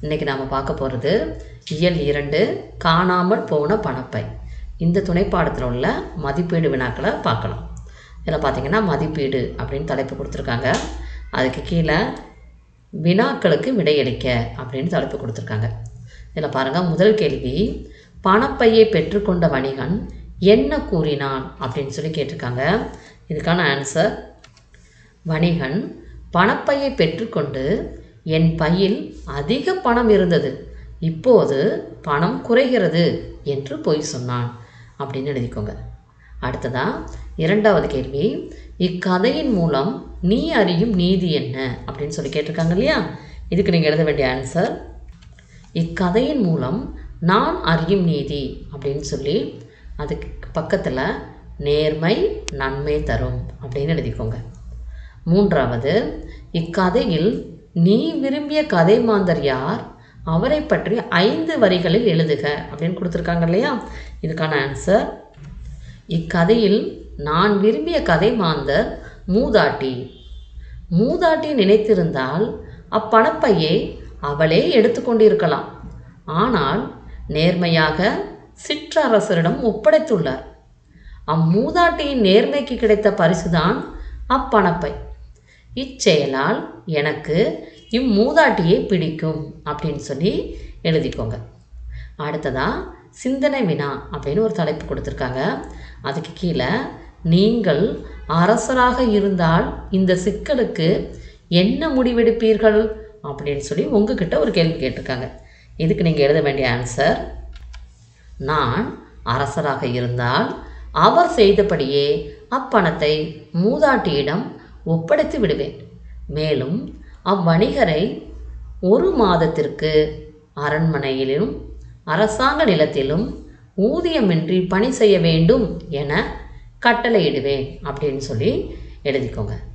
இன்றைக்கி நாம் பார்க்க போகிறது இயல் இரண்டு காணாமல் போன பணப்பை இந்த துணைப்பாடத்தில் உள்ள மதிப்பீடு வினாக்களை பார்க்கலாம் இதில் பார்த்தீங்கன்னா மதிப்பீடு அப்படின்னு தலைப்பு கொடுத்துருக்காங்க அதுக்கு கீழே வினாக்களுக்கு விடையளிக்க அப்படின்னு தலைப்பு கொடுத்துருக்காங்க இதில் பாருங்கள் முதல் கேள்வி பணப்பையை பெற்றுக்கொண்ட வணிகன் என்ன கூறினான் அப்படின்னு சொல்லி கேட்டிருக்காங்க இதுக்கான ஆன்சர் வணிகன் பணப்பையை பெற்றுக்கொண்டு என் பையில் அதிக பணம் இருந்தது இப்போது பணம் குறைகிறது என்று பொய் சொன்னான் அப்படின்னு எழுதிக்கோங்க அடுத்ததா இரண்டாவது கேள்வி இக்கதையின் மூலம் நீ அறியும் நீதி என்ன அப்படின்னு சொல்லி கேட்டிருக்காங்க இல்லையா இதுக்கு நீங்கள் எழுத வேண்டிய ஆன்சர் இக்கதையின் மூலம் நான் அறியும் நீதி அப்படின்னு சொல்லி அதுக்கு பக்கத்தில் நேர்மை நன்மை தரும் அப்படின்னு எழுதிக்கோங்க மூன்றாவது இக்கதையில் நீ விரும்பிய கதை மாந்தர் யார் அவரை பற்றி ஐந்து வரிகளில் எழுதுக அப்படின்னு கொடுத்துருக்காங்க இல்லையா இதுக்கான ஆன்சர் இக்கதையில் நான் விரும்பிய கதை மாந்தர் மூதாட்டி மூதாட்டி நினைத்திருந்தால் அப்பணப்பையை அவளே எடுத்துக்கொண்டிருக்கலாம் ஆனால் நேர்மையாக சிற்றரசரிடம் ஒப்படைத்துள்ளார் அம்மூதாட்டியின் நேர்மைக்கு கிடைத்த பரிசுதான் அப்பணப்பை இச்செயலால் எனக்கு இம்மூதாட்டியை பிடிக்கும் அப்படின்னு சொல்லி எழுதிக்கோங்க அடுத்ததா சிந்தனை வினா அப்படின்னு ஒரு தலைப்பு கொடுத்துருக்காங்க அதுக்கு கீழே நீங்கள் அரசராக இருந்தால் இந்த சிக்கலுக்கு என்ன முடிவெடுப்பீர்கள் அப்படின்னு சொல்லி உங்ககிட்ட ஒரு கேள்வி கேட்டிருக்காங்க இதுக்கு நீங்கள் எழுத வேண்டிய ஆன்சர் நான் அரசராக இருந்தால் அவர் செய்தபடியே அப்பணத்தை மூதாட்டியிடம் ஒப்படைத்து விடுவேன் மேலும் அவ்வணிகரை ஒரு மாதத்திற்கு அரண்மனையிலும் அரசாங்க நிலத்திலும் ஊதியமின்றி பணி செய்ய வேண்டும் என கட்டளையிடுவேன் அப்படின்னு சொல்லி எழுதிக்கோங்க